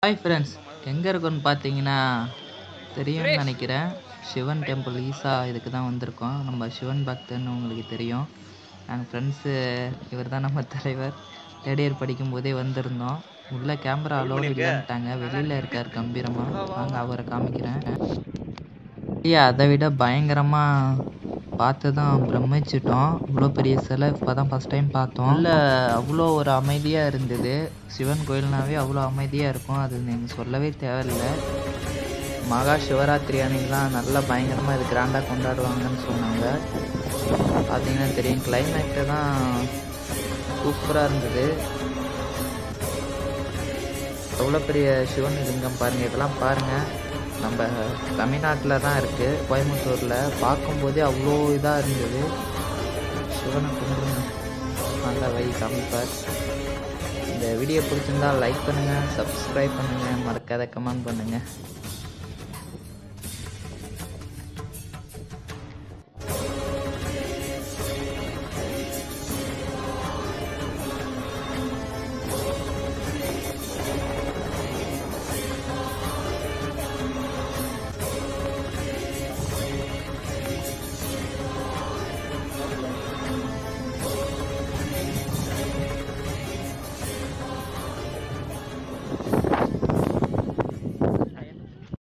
hi friends எங்கே இருக்கோன்னு பார்த்தீங்கன்னா தெரியும்னு நினைக்கிறேன் சிவன் டெம்பிள் ஈசா இதுக்கு தான் வந்திருக்கோம் நம்ம சிவன் பக்தன்னு உங்களுக்கு தெரியும் நாங்கள் ஃப்ரெண்ட்ஸு இவர் தான் நம்ம தலைவர் தேர்ட் இயர் படிக்கும்போதே வந்திருந்தோம் உள்ள கேமரா அலோடு இல்லைன்ட்டாங்க வெளியில் இருக்கார் கம்பீரமாக வாங்க அவரை காமிக்கிறேன் இல்லையா அதை விட பயங்கரமாக பார்த்து தான் பிரமிச்சிட்டோம் இவ்வளோ பெரிய சிலை இப்போ தான் ஃபஸ்ட் டைம் பார்த்தோம் இல்லை அவ்வளோ ஒரு அமைதியாக இருந்தது சிவன் கோயில்னாவே அவ்வளோ அமைதியாக இருக்கும் அது நீங்கள் சொல்லவே தேவையில்லை மகா சிவராத்திரி அன்னைக்கெலாம் நல்லா பயங்கரமாக இது கிராண்டாக கொண்டாடுவாங்கன்னு சொன்னாங்க பார்த்தீங்கன்னா தெரியும் கிளைமேட்டு தான் சூப்பராக இருந்தது எவ்வளோ பெரிய சிவன் லிங்கம் பாருங்கள் இதெல்லாம் பாருங்கள் நம்ம தமிழ்நாட்டில் தான் இருக்குது கோயம்புத்தூரில் பார்க்கும்போதே அவ்வளோ இதாக இருந்தது சிவனை கும்பிடுங்க நல்லா வை காமிப்பார் இந்த வீடியோ பிடிச்சிருந்தா லைக் பண்ணுங்கள் சப்ஸ்கிரைப் பண்ணுங்கள் மறக்காத கமெண்ட் பண்ணுங்கள்